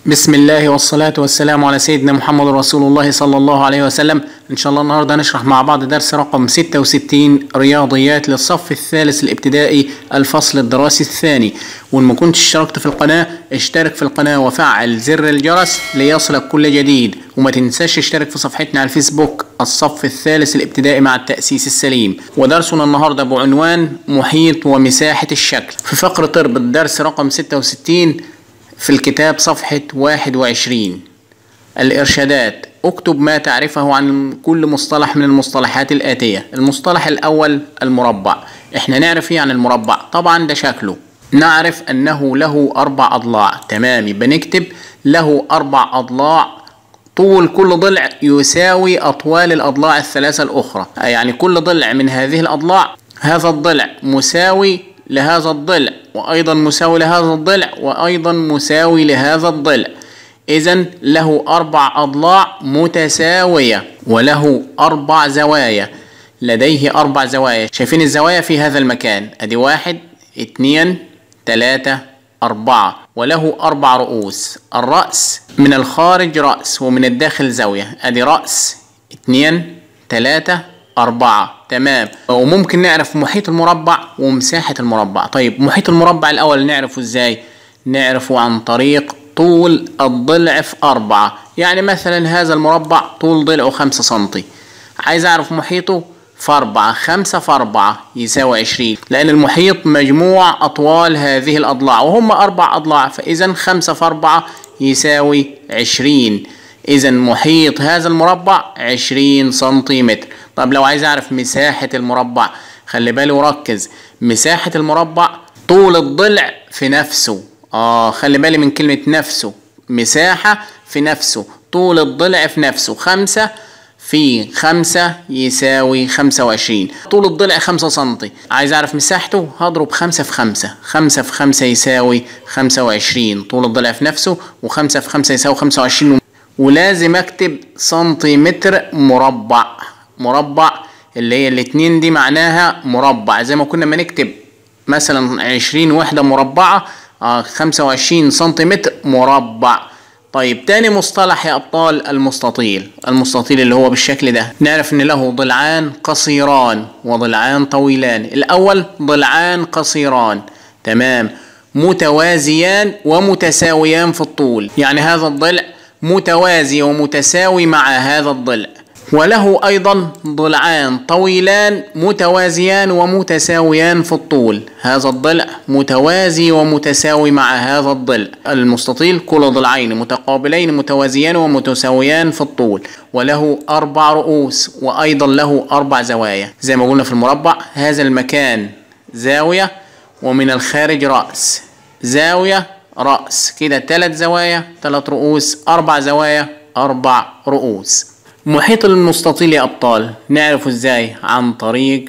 بسم الله والصلاة والسلام على سيدنا محمد رسول الله صلى الله عليه وسلم إن شاء الله النهاردة نشرح مع بعض درس رقم 66 رياضيات للصف الثالث الابتدائي الفصل الدراسي الثاني وإن ما كنتش اشتركت في القناة اشترك في القناة وفعل زر الجرس ليصلك كل جديد وما تنساش تشترك في صفحتنا على الفيسبوك الصف الثالث الابتدائي مع التأسيس السليم ودرسنا النهاردة بعنوان محيط ومساحة الشكل في فقرة اربط درس رقم 66 في الكتاب صفحة 21 الإرشادات اكتب ما تعرفه عن كل مصطلح من المصطلحات الآتية المصطلح الأول المربع احنا نعرف ايه عن المربع طبعا ده شكله نعرف أنه له أربع أضلاع تمام يبقى نكتب له أربع أضلاع طول كل ضلع يساوي أطوال الأضلاع الثلاثة الأخرى يعني كل ضلع من هذه الأضلاع هذا الضلع مساوي لهذا الضلع وأيضا مساوي لهذا الضلع وأيضا مساوي لهذا الضلع إذا له أربع أضلاع متساوية وله أربع زوايا لديه أربع زوايا شايفين الزوايا في هذا المكان أدي واحد اتنين تلاتة أربعة وله أربع رؤوس الرأس من الخارج رأس ومن الداخل زاوية أدي رأس اتنين تلاتة أربعة تمام وممكن نعرف محيط المربع ومساحة المربع طيب محيط المربع الأول نعرفه إزاي نعرفه عن طريق طول الضلع في أربعة يعني مثلا هذا المربع طول ضلعه خمسة سنتي عايز أعرف محيطه في أربعة خمسة في أربعة يساوي عشرين لأن المحيط مجموع أطوال هذه الأضلاع وهم أربع أضلاع فإذا خمسة في أربعة يساوي عشرين إذا محيط هذا المربع عشرين سنتيمتر طب لو عايز أعرف مساحة المربع خلي بالي وركز مساحة المربع طول الضلع في نفسه آه خلي بالي من كلمة نفسه مساحة في نفسه طول الضلع في نفسه خمسة في خمسة يساوي خمسة وعشرين طول الضلع خمسة سنتي عايز أعرف مساحته هضرب خمسة في خمسة خمسة في خمسة يساوي خمسة وعشرين طول الضلع في نفسه وخمسة في خمسة يساوي خمسة وعشرين ولازم أكتب سنتيمتر مربع مربع اللي هي الاتنين دي معناها مربع زي ما كنا ما نكتب مثلا عشرين وحدة مربعة آه خمسة وعشرين سنتيمتر مربع طيب تاني مصطلح يا أبطال المستطيل المستطيل اللي هو بالشكل ده نعرف إن له ضلعان قصيران وضلعان طويلان الأول ضلعان قصيران تمام متوازيان ومتساويان في الطول يعني هذا الضلع متوازي ومتساوي مع هذا الضلع وله أيضا ضلعان طويلان متوازيان ومتساويان في الطول هذا الضلع متوازي ومتساوي مع هذا الضلع المستطيل كل ضلعين متقابلين متوازيان ومتساويان في الطول وله أربع رؤوس وأيضا له أربع زوايا زي ما قلنا في المربع هذا المكان زاوية ومن الخارج رأس زاوية رأس كده ثلاث زوايا ثلاث رؤوس أربع زوايا أربع رؤوس محيط المستطيل يا أبطال نعرفه إزاي عن طريق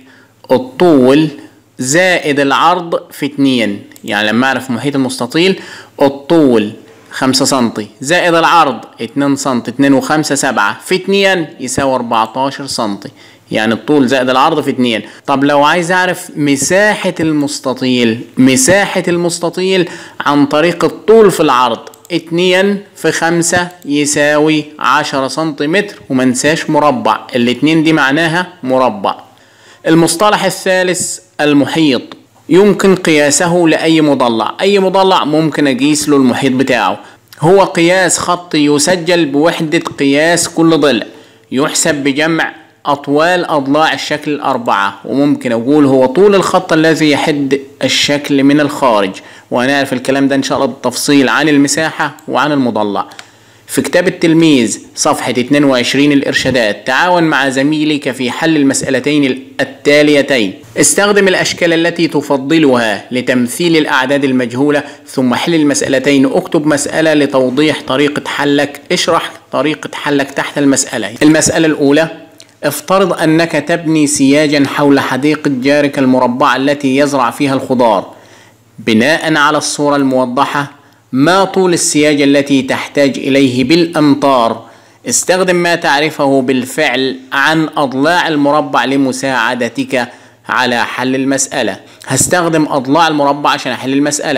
الطول زائد العرض في اتنين يعني لما أعرف محيط المستطيل الطول خمسة سنتي زائد العرض اتنين سنتي اتنين وخمسة سبعة في اتنين يساوي أربعتاشر سنتي يعني الطول زائد العرض في اتنين طب لو عايز اعرف مساحة المستطيل مساحة المستطيل عن طريق الطول في العرض اتنين في خمسة يساوي عشرة سنتيمتر ومنساش مربع الاتنين دي معناها مربع المصطلح الثالث المحيط يمكن قياسه لأي مضلع أي مضلع ممكن أقيس له المحيط بتاعه هو قياس خطي يسجل بوحدة قياس كل ضلع يحسب بجمع أطوال أضلاع الشكل الأربعة وممكن أقول هو طول الخط الذي يحد الشكل من الخارج وهنعرف الكلام ده إن شاء الله بالتفصيل عن المساحة وعن المضلع في كتاب التلميذ صفحة 22 الإرشادات تعاون مع زميلك في حل المسألتين التاليتين استخدم الأشكال التي تفضلها لتمثيل الأعداد المجهولة ثم حل المسألتين اكتب مسألة لتوضيح طريقة حلك اشرح طريقة حلك تحت المسألة المسألة الأولى افترض أنك تبني سياجا حول حديقة جارك المربعة التي يزرع فيها الخضار بناء على الصورة الموضحة ما طول السياج التي تحتاج إليه بالأمتار استخدم ما تعرفه بالفعل عن أضلاع المربع لمساعدتك على حل المسألة هستخدم أضلاع المربع عشان أحل المسألة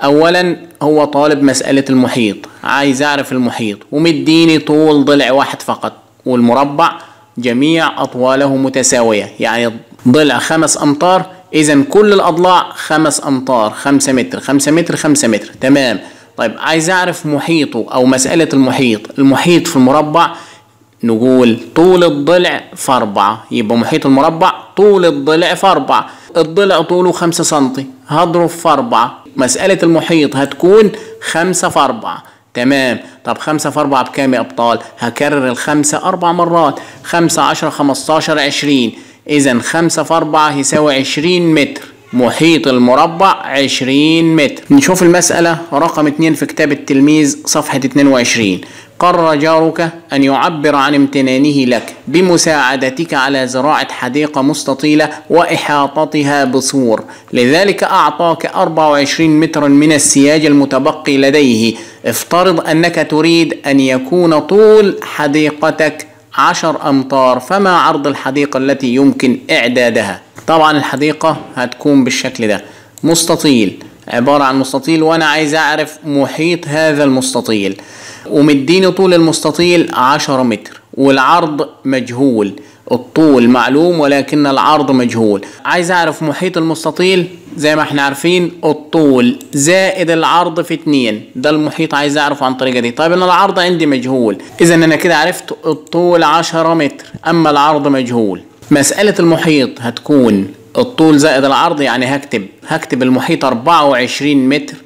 اولا هو طالب مسألة المحيط عايز اعرف المحيط ومديني طول ضلع واحد فقط والمربع جميع اطواله متساوية يعني ضلع خمس امتار اذا كل الاضلاع خمس امتار خمسة متر خمسة متر خمسة متر تمام طيب عايز اعرف محيطه او مسألة المحيط المحيط في المربع نقول طول الضلع في أربعة يبقى محيط المربع طول الضلع في أربعة الضلع طوله خمسة سنتي هضرب في أربعة مسألة المحيط هتكون خمسة في أربعة تمام طب خمسة في أربعة بكام يا أبطال هكرر الخمسة أربع مرات خمسة عشرة خمستاشر عشرين إذا خمسة في أربعة يساوي عشرين متر محيط المربع عشرين متر نشوف المسألة رقم اتنين في كتاب التلميذ صفحة اتنين وعشرين قرر جارك أن يعبر عن امتنانه لك بمساعدتك على زراعة حديقة مستطيلة وإحاطتها بسور لذلك أعطاك 24 مترا من السياج المتبقي لديه افترض أنك تريد أن يكون طول حديقتك عشر أمتار فما عرض الحديقة التي يمكن إعدادها طبعا الحديقة هتكون بالشكل ده مستطيل عبارة عن مستطيل وأنا عايز أعرف محيط هذا المستطيل ومديني طول المستطيل عشرة متر والعرض مجهول الطول معلوم ولكن العرض مجهول عايز اعرف محيط المستطيل زي ما احنا عارفين الطول زائد العرض في اتنين ده المحيط عايز اعرفه عن الطريقه دي طيب انا العرض عندي مجهول اذا انا كده عرفت الطول عشرة متر اما العرض مجهول مسألة المحيط هتكون الطول زائد العرض يعني هكتب هكتب المحيط 24 متر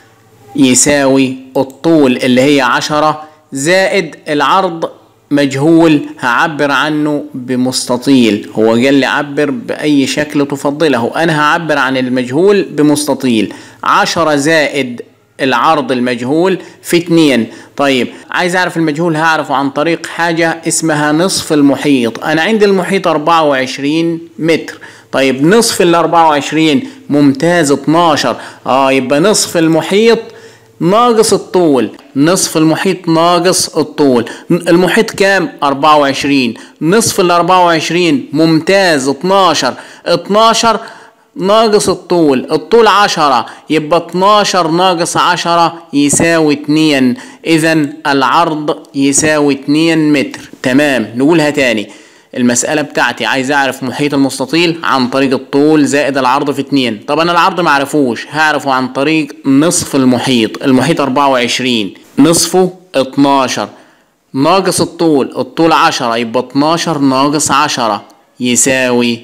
يساوي الطول اللي هي عشرة زائد العرض مجهول هعبر عنه بمستطيل هو قال لي عبر بأي شكل تفضله أنا هعبر عن المجهول بمستطيل عشرة زائد العرض المجهول في اتنين طيب عايز اعرف المجهول هعرفه عن طريق حاجة اسمها نصف المحيط انا عندي المحيط 24 متر طيب نصف ال 24 ممتاز 12 اه يبقى نصف المحيط ناقص الطول نصف المحيط ناقص الطول المحيط كام 24 نصف ال 24 ممتاز 12 12 ناقص الطول الطول 10 يبقى 12 ناقص 10 يساوي 2 اذا العرض يساوي 2 متر تمام نقولها تاني المسألة بتاعتي عايز أعرف محيط المستطيل عن طريق الطول زائد العرض في اتنين طب أنا العرض معرفوش هعرفه عن طريق نصف المحيط المحيط 24 نصفه 12 ناقص الطول الطول 10 يبقى 12 ناقص 10 يساوي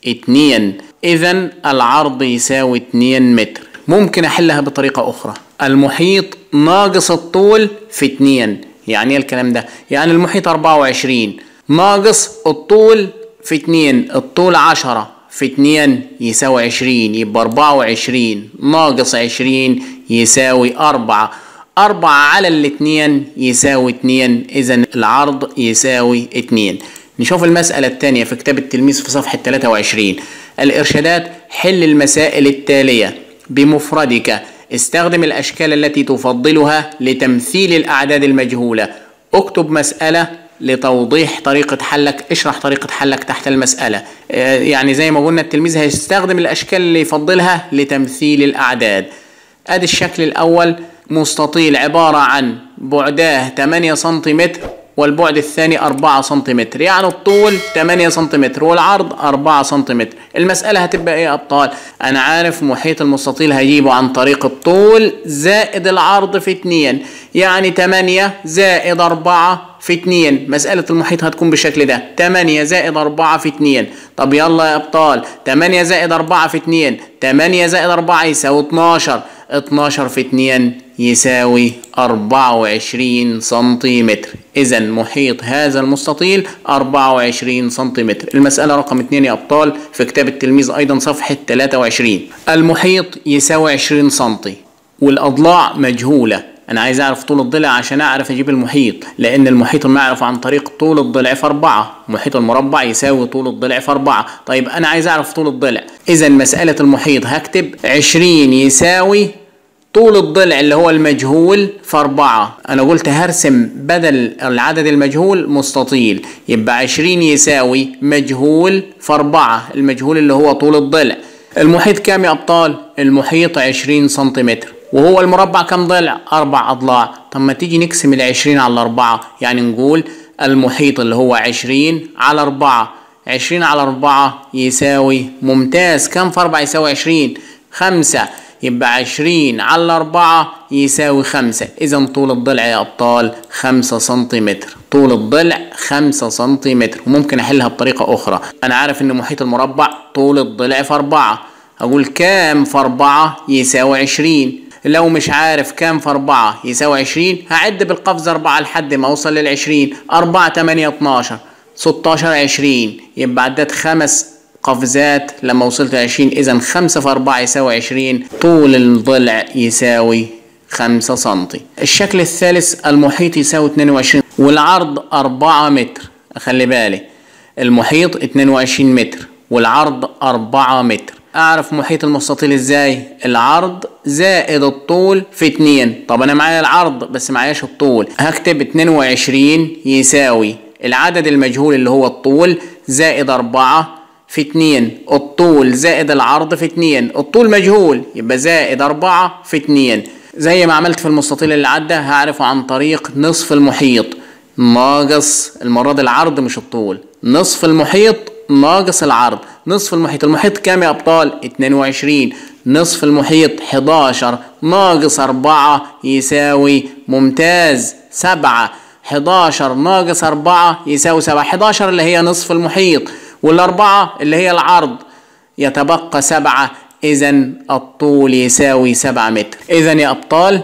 2 إذا العرض يساوي 2 متر ممكن أحلها بطريقة أخرى المحيط ناقص الطول في 2 يعني ايه الكلام ده يعني المحيط 24 ناقص الطول في اتنين الطول عشرة في اتنين يساوي عشرين يبقى أربعة وعشرين ناقص عشرين يساوي أربعة أربعة على الاتنين يساوي اتنين إذا العرض يساوي اتنين نشوف المسألة الثانية في كتاب التلميذ في صفحة 23 الإرشادات حل المسائل التالية بمفردك استخدم الأشكال التي تفضلها لتمثيل الأعداد المجهولة اكتب مسألة لتوضيح طريقة حلك اشرح طريقة حلك تحت المسألة يعني زي ما قلنا التلميذ هيستخدم الأشكال اللي يفضلها لتمثيل الأعداد ادي الشكل الأول مستطيل عبارة عن بعداه 8 سنتيمتر والبعد الثاني 4 سنتيمتر يعني الطول 8 سنتيمتر والعرض 4 سنتيمتر المسألة هتبقى ايه يا أبطال أنا عارف محيط المستطيل هجيبه عن طريق الطول زائد العرض في 2 يعني 8 زائد 4 في 2 مسألة المحيط هتكون بالشكل ده 8 زائد 4 في 2 طب يلا يا أبطال 8 زائد 4 في 2 8 زائد 4 يساوي 12 12 في 2 يساوي 24 سنتيمتر إذا محيط هذا المستطيل 24 سنتيمتر المسألة رقم 2 يا أبطال في كتاب التلميذ أيضا صفحة 23 المحيط يساوي 20 سنتي والأضلاع مجهولة انا عايز اعرف طول الضلع عشان اعرف اجيب المحيط لان المحيط المعرف عن طريق طول الضلع في اربعة محيط المربع يساوي طول الضلع في اربعة طيب انا عايز اعرف طول الضلع اذا مسألة المحيط هكتب عشرين يساوي طول الضلع اللي هو المجهول في أربعة أنا قلت هرسم بدل العدد المجهول مستطيل يبقى عشرين يساوي مجهول في أربعة المجهول اللي هو طول الضلع المحيط كام يا أبطال؟ المحيط عشرين سنتيمتر وهو المربع كم ضلع أربع أضلاع طب ما تيجي نقسم العشرين على أربعة يعني نقول المحيط اللي هو عشرين على أربعة عشرين على أربعة يساوي ممتاز كم في أربعة يساوي عشرين خمسة يبقى عشرين على أربعة يساوي خمسة إذا طول الضلع يا أبطال خمسة سنتيمتر طول الضلع خمسة سنتيمتر وممكن أحلها بطريقة أخرى أنا عارف إن محيط المربع طول الضلع في أربعة أقول كام في أربعة يساوي عشرين لو مش عارف كام في أربعة يساوي عشرين هعد بالقفز أربعة لحد ما أوصل للعشرين أربعة تمانية اتناشر ستاشر عشرين يبقى عدت خمس قفزات لما وصلت عشرين إذا خمسة في أربعة يساوي عشرين طول الضلع يساوي خمسة سنتي الشكل الثالث المحيط يساوي اتنين وعشرين والعرض أربعة متر خلي بالي المحيط اتنين وعشرين متر والعرض أربعة متر أعرف محيط المستطيل إزاي العرض زائد الطول في اتنين طب أنا معايا العرض بس معاياش الطول هكتب اتنين وعشرين يساوي العدد المجهول اللي هو الطول زائد أربعة في اتنين الطول زائد العرض في اتنين الطول مجهول يبقى زائد أربعة في اتنين زي ما عملت في المستطيل اللي عدى هعرفه عن طريق نصف المحيط ناقص المرة دي العرض مش الطول نصف المحيط ناقص العرض نصف المحيط المحيط كام يا أبطال 22 نصف المحيط 11 ناقص 4 يساوي ممتاز 7 11 ناقص 4 يساوي 7 11 اللي هي نصف المحيط والأربعة اللي هي العرض يتبقى سبعة إذا الطول يساوي سبعة متر إذا يا أبطال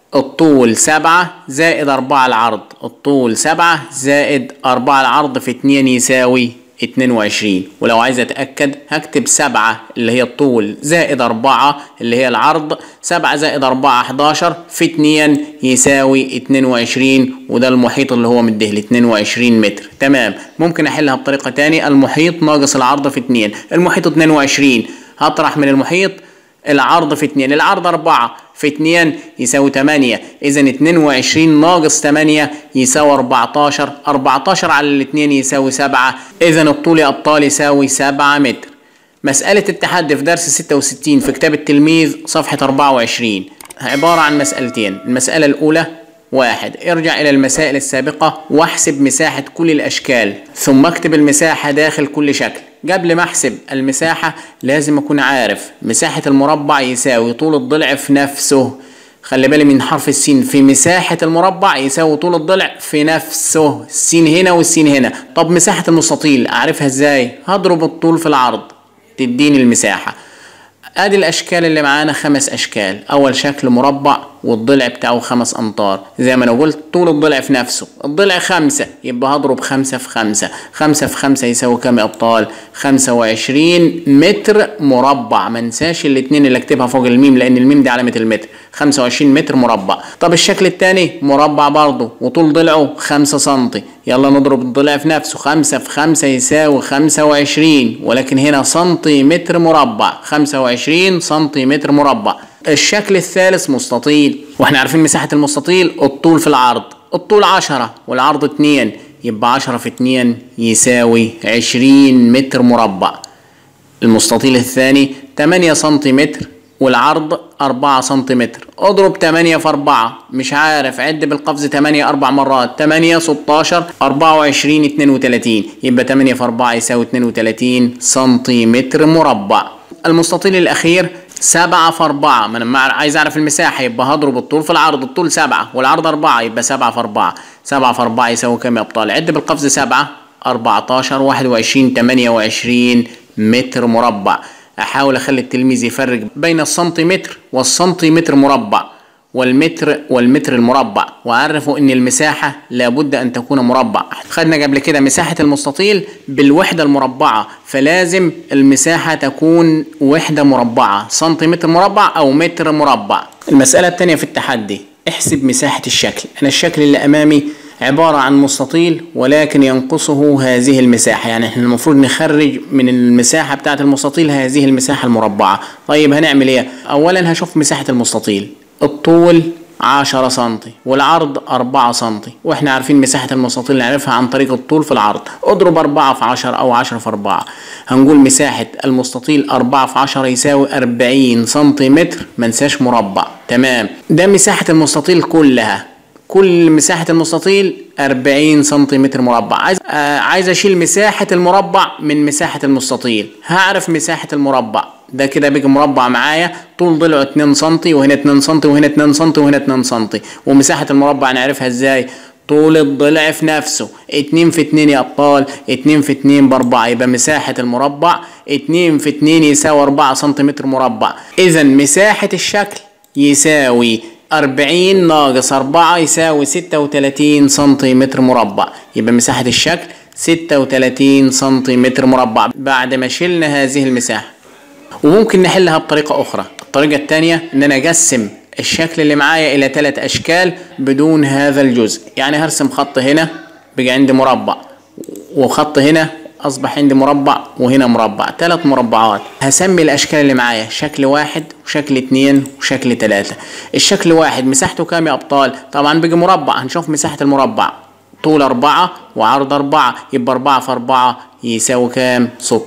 الطول سبعة زائد أربعة العرض الطول سبعة زائد أربعة العرض في اتنين يساوي اتنين وعشرين ولو عايز أتأكد هكتب سبعة اللي هي الطول زائد أربعة اللي هي العرض سبعة زائد أربعة حداشر في اتنين يساوي اتنين وعشرين وده المحيط اللي هو مديه اتنين وعشرين متر تمام ممكن أحلها بطريقة تاني المحيط ناقص العرض في اتنين المحيط اتنين وعشرين هطرح من المحيط العرض في اتنين العرض أربعة في اتنين يساوي تمانية إذا اتنين وعشرين ناقص تمانية يساوي أربعتاشر أربعتاشر على الاتنين يساوي سبعة إذا الطول يا أبطال يساوي سبعة متر مسألة التحدي في درس ستة وستين في كتاب التلميذ صفحة أربعة وعشرين عبارة عن مسألتين المسألة الأولى واحد ارجع إلى المسائل السابقة واحسب مساحة كل الأشكال ثم اكتب المساحة داخل كل شكل قبل ما احسب المساحة لازم اكون عارف مساحة المربع يساوي طول الضلع في نفسه خلي بالي من حرف السين في مساحة المربع يساوي طول الضلع في نفسه السين هنا والسين هنا طب مساحة المستطيل اعرفها ازاي هضرب الطول في العرض تديني المساحة ادي الاشكال اللي معانا خمس اشكال اول شكل مربع والضلع بتاعه خمس امتار زي ما انا قلت طول الضلع في نفسه الضلع خمسة يبقى هضرب خمسة في خمسة خمسة في خمسة يساوي كام يا ابطال خمسة وعشرين متر مربع منساش الاتنين اللي اكتبها فوق الميم لان الميم دي علامة المتر خمسة وعشرين متر مربع طب الشكل التاني مربع برضه وطول ضلعه خمسة سنتي يلا نضرب الضلع في نفسه خمسة في خمسة يساوي خمسة وعشرين ولكن هنا سنتيمتر مربع خمسة وعشرين سنتيمتر مربع الشكل الثالث مستطيل واحنا عارفين مساحة المستطيل الطول في العرض الطول عشرة والعرض اتنين يبقى عشرة في اتنين يساوي عشرين متر مربع المستطيل الثاني تمانية سنتيمتر والعرض أربعة سنتيمتر اضرب تمانية في أربعة مش عارف عد بالقفز تمانية أربع مرات تمانية ستاشر أربعة وعشرين اتنين وتلاتين يبقى تمانية في أربعة يساوي اتنين وتلاتين سنتيمتر مربع المستطيل الأخير سبعة في أربعة ما أنا عايز أعرف المساحة يبقى هضرب الطول في العرض الطول سبعة والعرض أربعة يبقى سبعة في أربعة سبعة في أربعة يساوي كام يا أبطال عد بالقفز سبعة أربعتاشر واحد وعشرين تمانية وعشرين متر مربع أحاول أخلي التلميذ يفرق بين السنتيمتر والسنتيمتر مربع والمتر والمتر المربع وعرفوا ان المساحة لابد ان تكون مربع خدنا قبل كده مساحة المستطيل بالوحدة المربعة فلازم المساحة تكون وحدة مربعة سنتيمتر مربع او متر مربع المسألة التانية في التحدي احسب مساحة الشكل انا الشكل اللي امامي عبارة عن مستطيل ولكن ينقصه هذه المساحة يعني احنا المفروض نخرج من المساحة بتاعة المستطيل هذه المساحة المربعة طيب هنعمل ايه اولا هشوف مساحة المستطيل الطول 10 سنتي والعرض 4 سنتي واحنا عارفين مساحة المستطيل نعرفها عن طريق الطول في العرض اضرب 4 في 10 او 10 في 4 هنقول مساحة المستطيل 4 في 10 يساوي 40 سنتيمتر منساش مربع تمام ده مساحة المستطيل كلها كل مساحة المستطيل 40 سنتيمتر مربع عايز آه عايز اشيل مساحة المربع من مساحة المستطيل هعرف مساحة المربع ده كده بيجي مربع معايا طول ضلعه 2 سم وهنا 2 سم وهنا 2 سم وهنا 2 سم ومساحة المربع نعرفها ازاي طول الضلع في نفسه 2 في 2 يا ابطال 2 في 2 ب 4 يبقى مساحة المربع 2 في 2 يساوي 4 سنتيمتر مربع اذا مساحة الشكل يساوي 40 ناقص 4 يساوي 36 سنتيمتر مربع يبقى مساحة الشكل 36 سنتيمتر مربع بعد ما شلنا هذه المساحة وممكن نحلها بطريقة أخرى الطريقة الثانية إن أنا أقسم الشكل اللي معايا إلى ثلاث أشكال بدون هذا الجزء يعني هرسم خط هنا بقى عندي مربع وخط هنا أصبح عندي مربع وهنا مربع ثلاث مربعات هسمي الأشكال اللي معايا شكل واحد وشكل اتنين وشكل تلاتة الشكل واحد مساحته كام يا أبطال طبعا بقى مربع هنشوف مساحة المربع طول أربعة وعرض أربعة يبقى أربعة في أربعة يساوي كام؟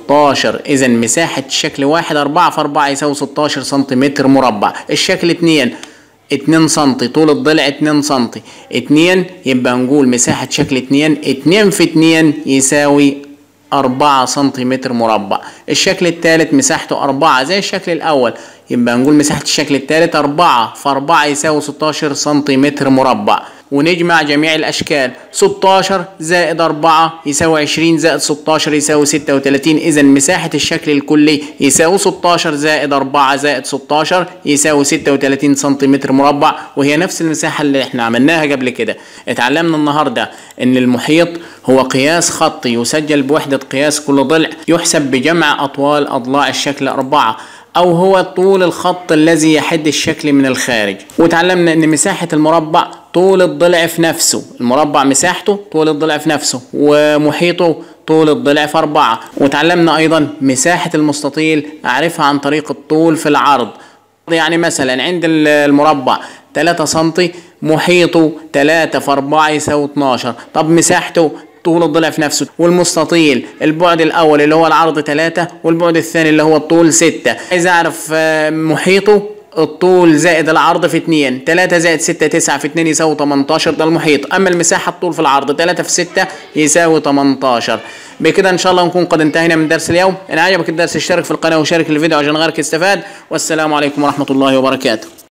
16 إذا مساحة شكل واحد أربعة في أربعة يساوي 16 سنتيمتر مربع الشكل اتنين اتنين سنتي طول الضلع اتنين سنتي اتنين يبقى نقول مساحة شكل اتنين اتنين في اتنين يساوي أربعة سنتيمتر مربع الشكل الثالث مساحته أربعة زي الشكل الأول يبقى نقول مساحة الشكل الثالث أربعة في أربعة يساوي 16 سنتيمتر مربع ونجمع جميع الأشكال 16 زائد 4 يساوي 20 زائد 16 يساوي 36 إذا مساحة الشكل الكلي يساوي 16 زائد 4 زائد 16 يساوي 36 سنتيمتر مربع وهي نفس المساحة اللي احنا عملناها قبل كده اتعلمنا النهاردة إن المحيط هو قياس خطي يسجل بوحدة قياس كل ضلع يحسب بجمع أطوال أضلاع الشكل أربعة أو هو طول الخط الذي يحد الشكل من الخارج وتعلمنا أن مساحة المربع طول الضلع في نفسه المربع مساحته طول الضلع في نفسه ومحيطه طول الضلع في أربعة وتعلمنا أيضا مساحة المستطيل أعرفها عن طريق الطول في العرض يعني مثلا عند المربع 3 سنتي محيطه 3 في 4 يساوي 12 طب مساحته طول الضلع في نفسه والمستطيل البعد الاول اللي هو العرض 3 والبعد الثاني اللي هو الطول 6 عايز اعرف محيطه الطول زائد العرض في 2 3 زائد 6 9 في 2 يساوي 18 ده المحيط اما المساحه الطول في العرض 3 في 6 يساوي 18 بكده ان شاء الله نكون قد انتهينا من درس اليوم ان عجبك الدرس اشترك في القناه وشارك الفيديو عشان غيرك يستفاد والسلام عليكم ورحمه الله وبركاته